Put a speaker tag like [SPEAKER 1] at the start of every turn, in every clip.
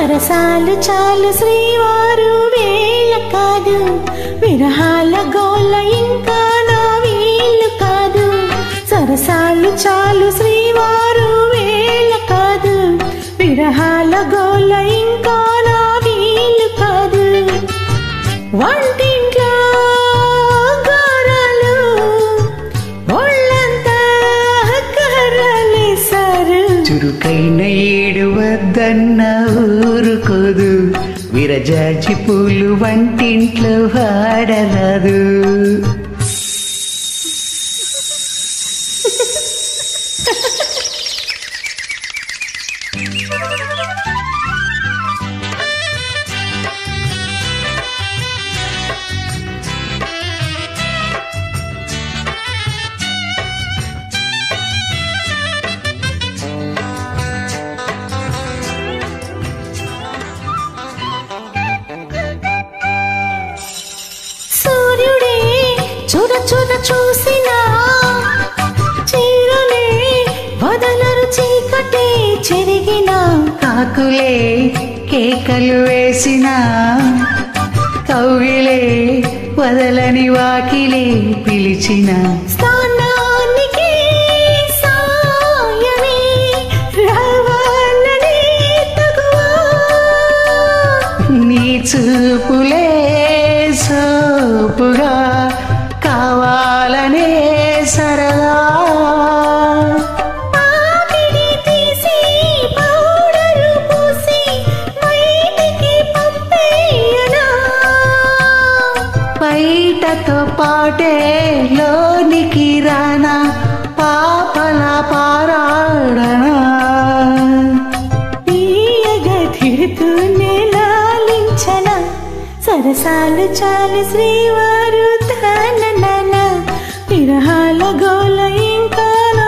[SPEAKER 1] సరసాలు చాలు శ్రీవారు వేళ కాదు విరహాల గోల ఇంకా నా వీళ్ళు కాదు సరసాలు చాలు శ్రీవారు వేళ కాదు విరహాల గోల ఇంకా నా వీళ్ళు కాదు వంటింట్లో గారాలు ఒళ్ళంతా కర్రలేశారు
[SPEAKER 2] చురుకైన ఏడు వద్దన్న ఊరుకోదు విరజాజి పూలు వంటింట్లో వాడరాదు
[SPEAKER 1] సూర్యుడే చూడ చూడ చూసినా చీరలే వదలరు చీకటే చెరిగిన
[SPEAKER 2] కాకులే కేకలు వేసిన కౌగిలే వదలని వాకిలే పిలిచిన
[SPEAKER 1] స్థానానికి సాయమే రావాలని తగువా
[SPEAKER 2] నీ చూపులే సోపుగా కావాలనే సరదా
[SPEAKER 1] ఆవిరి తీసి పౌడరు పూసి బయటికి పంపేయనా
[SPEAKER 2] బయటతో పాటే లోనికి రానా పాపల పారాడనా
[SPEAKER 1] తీయగా తిడుతూనే లాలించన సరసాలు చాలు శ్రీవారు తన విరహాల గోల ఇంకా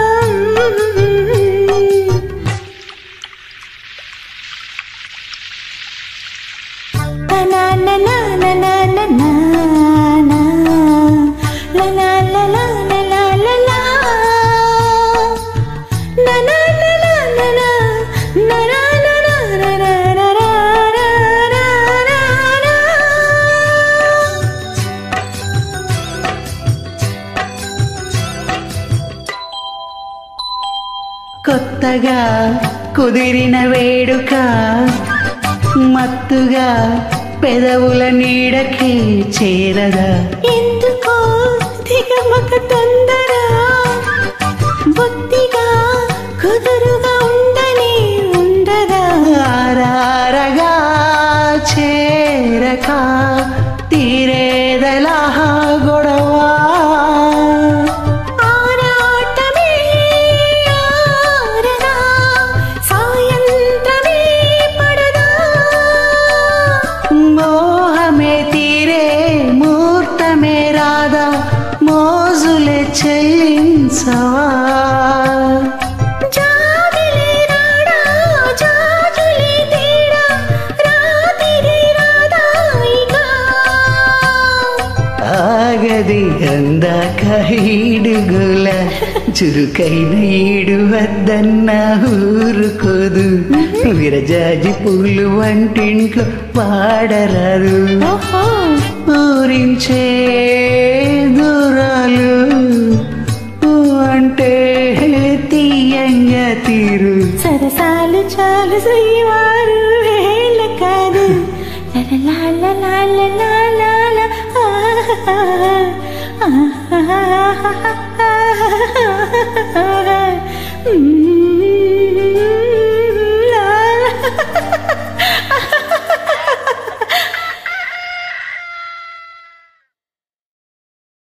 [SPEAKER 2] కొత్తగా కుదిరిన వేడుక మత్తుగా పెదవుల నీడకి చేరదా
[SPEAKER 1] ఎందుకో దిగమక తొందర బొత్తిగా కుదురుగా ఉండని ఉండదా
[SPEAKER 2] ఆరారగా చేరక తీరేదలా గొడవా
[SPEAKER 1] ఆరాటమే ఆరదా సాయంత్రమే పడదా
[SPEAKER 2] మోహమే తీరే మూర్తమే రాదా మోజులే చెల్లించవా
[SPEAKER 1] జాబిలి రాడా జాజులి తేడా రాతిరి రాదాయిగా
[SPEAKER 2] ఆగది అందాక ఈడుగుల చురుకైన ఈడు వద్దన్న ఊరుకోదు విరజాజి పూలు వంటింట్లో వాడరాదు
[SPEAKER 1] ఓహో
[SPEAKER 2] ఊరించే దూరాలు ఊ అంటే తీయంగా తీరు
[SPEAKER 1] సరసాలు చాలు శ్రీవారు వేళ కాదు లలలాలలాలలాలా. ఆహాహాహాహాహా. మ్మ్.